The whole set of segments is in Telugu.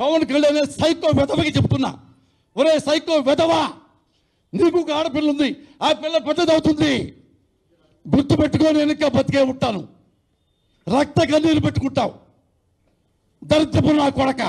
పవన్ కళ్యాణ్ అనే సైకో వెధవకి చెప్తున్నా ఒరే సైకో వెధవా నీకు ఒక ఆడపిల్ల ఉంది ఆ పిల్ల పెద్దదవుతుంది గుర్తు పెట్టుకొని నేను ఇంకా బతికే ఉంటాను రక్త కన్నీరు పెట్టుకుంటావు దరిద్రపు నా కొడక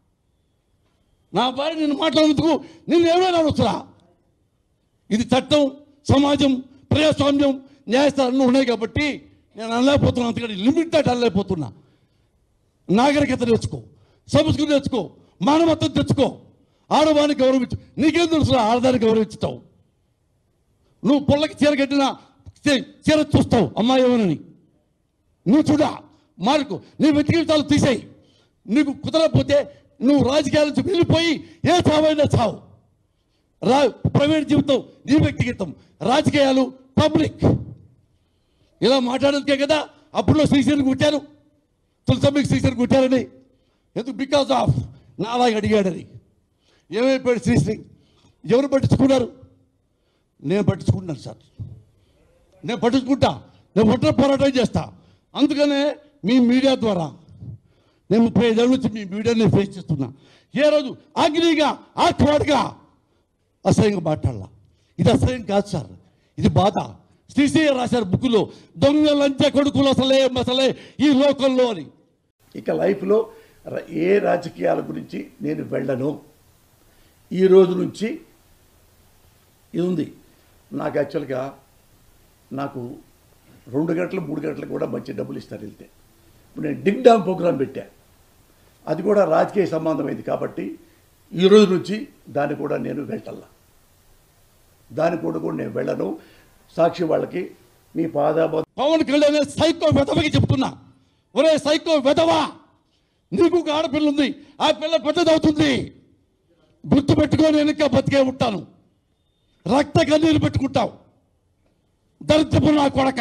నా భార్య నిన్ను మాట్లాడేందుకు నిన్ను ఏమైనా అనొచ్చురా ఇది చట్టం సమాజం ప్రజాస్వామ్యం న్యాయస్థానాలు ఉన్నాయి కాబట్టి నేను అనలేకపోతున్నా అందుకని లిమిట్ దాటి అనలేకపోతున్నా నాగరికత నేర్చుకో సంస్కృతి నేర్చుకో మానవత్వం తెచ్చుకో ఆడవాన్ని గౌరవించు నీకేం తెలుసు ఆడదాన్ని గౌరవించుతావు నువ్వు పొల్లకి చీర కట్టినా చీ- చీర చూస్తావు అమ్మాయి ఏమనని నువ్వు చూడా మార్కు నీ వ్యక్తిగతాలు తీసేయి నీకు కుదరకపోతే నువ్వు రాజకీయాల నుంచి వెళ్ళిపోయి ఏ చావైనా చావు రా ప్రైవేట్ జీవితం నీ వ్యక్తిగతం రాజకీయాలు పబ్లిక్ ఇలా మాట్లాడేందుకే కదా అప్పుడులో శ్రీశ్రీని కుట్టారు తులసమ్మికి శ్రీశ్రీని కుట్టారని ఎందుకు బికాస్ ఆఫ్ నాలాగా అడిగాడని ఏమైపోయాడు శ్రీశ్రీ ఎవరు పట్టించుకున్నారు నేను పట్టించుకుంటున్నాను సార్ నేను పట్టించుకుంటా నేను ఒంటరి పోరాటం చేస్తా అందుకనే మీ మీడియా ద్వారా నేను ముప్పై ఐదేళ్ళ నుంచి మీ మీడియాని ఫేస్ చేస్తున్నా ఏ రోజు అగ్నిగా ఆక్వాడ్గా అసహ్యంగా మాట్లాడాల ఇది అసహ్యం కాదు సార్ ఇది బాధ శ్రీశ్రీయ రాశారు బుక్లో దొంగ లంచ కొడుకులు అసలే అసలే ఈ లోకంలో అని ఇక లైఫ్లో ర- ఏ రాజకీయాల గురించి నేను వెళ్ళను ఈ రోజు నుంచి ఇది ఉంది నాకు యాక్చువల్గా నాకు రెండు గంటలు మూడు గంటలకు కూడా మంచి డబ్బులు ఇస్తారు వెళ్తే ఇప్పుడు నేను డింగ్ డామ్ ప్రోగ్రాం పెట్టా అది కూడా రాజకీయ సంబంధమైంది కాబట్టి ఈ రోజు నుంచి దాన్ని కూడా నేను వెళ్ళాల దాని కూడా కూడా నేను వెళ్ళను సాక్షి వాళ్ళకి మీ పాదాబ పవన్ కళ్యాణ్ అనే సైకో వెధవకి చెప్తున్నా ఒరే సైకో వెధవా నీకు ఒక ఆడపిల్ల ఉంది ఆ పిల్ల పెద్దదవుతుంది గుర్తు పెట్టుకొని నేను ఇంకా బతికే ఉంటాను రక్త కన్నీరు పెట్టుకుంటావు దరిద్రపు నా కొడక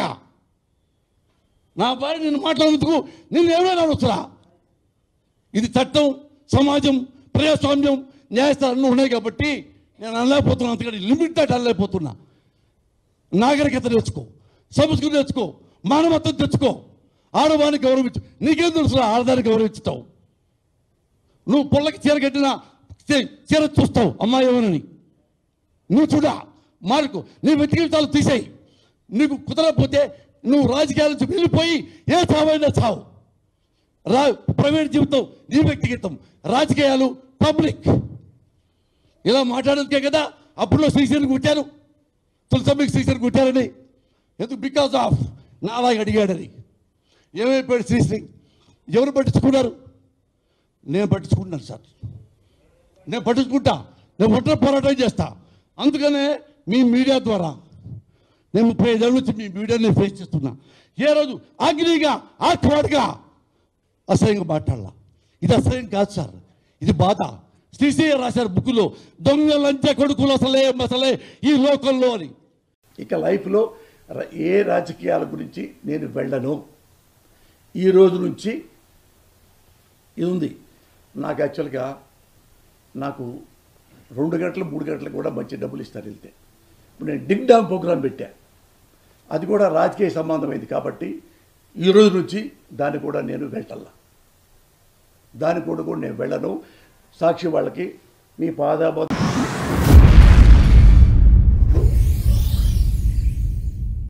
నా భార్య నిన్ను మాట్లాడేందుకు నిన్ను ఏమైనా అనొచ్చురా ఇది చట్టం సమాజం ప్రజాస్వామ్యం న్యాయస్థానాలు ఉన్నాయి కాబట్టి నేను అనలేకపోతున్నా అందుకని లిమిట్ దాటి అనలేకపోతున్నా నాగరికత నేర్చుకో సంస్కృతి నేర్చుకో మానవత్వం తెచ్చుకో ఆడవాన్ని గౌరవించు నీకేం తెలుసు ఆడదాన్ని గౌరవించుతావు నువ్వు పొల్లకి చీర కట్టినా చీ- చీర చూస్తావు అమ్మాయి ఏమనని నువ్వు చూడా మార్కు నీ వ్యక్తిగతాలు తీసేయి నీకు కుదరకపోతే నువ్వు రాజకీయాల నుంచి వెళ్ళిపోయి ఏ చావైనా చావు రా ప్రైవేట్ జీవితం నీ వ్యక్తిగతం రాజకీయాలు పబ్లిక్ ఇలా మాట్లాడేందుకే కదా అప్పుడులో శ్రీశ్రీని కుట్టారు తులసమ్మికి శ్రీశ్రీని కుట్టారని ఎందుకు బికాస్ ఆఫ్ నాలాగా అడిగాడని ఏమైపోయాడు శ్రీశ్రీ ఎవరు పట్టించుకున్నారు నేను పట్టించుకుంటున్నాను సార్ నేను పట్టించుకుంటా నేను ఒంటరి పోరాటం చేస్తా అందుకనే మీ మీడియా ద్వారా నేను ముప్పై ఐదేళ్ళ నుంచి మీ మీడియాని ఫేస్ చేస్తున్నా ఏ రోజు అగ్నిగా ఆక్వాడ్గా అసహ్యంగా మాట్లాడాల ఇది అసహ్యం కాదు సార్ ఇది బాధ శ్రీశ్రీ రాశారు బుక్లో దొంగ లంచ కొడుకులు అసలే అసలే ఈ లోకంలో అని ఇక లైఫ్లో ర- ఏ రాజకీయాల గురించి నేను వెళ్ళను ఈ రోజు నుంచి ఇది ఉంది నాకు యాక్చువల్గా నాకు రెండు గంటలు మూడు గంటలకు కూడా మంచి డబ్బులు ఇస్తారు వెళ్తే ఇప్పుడు నేను డింగ్ డామ్ ప్రోగ్రాం పెట్టా అది కూడా రాజకీయ సంబంధమైంది కాబట్టి ఈ రోజు నుంచి దాన్ని కూడా నేను వెళ్ళాల దాని కూడా కూడా నేను వెళ్ళను సాక్షి వాళ్ళకి మీ పాదాబ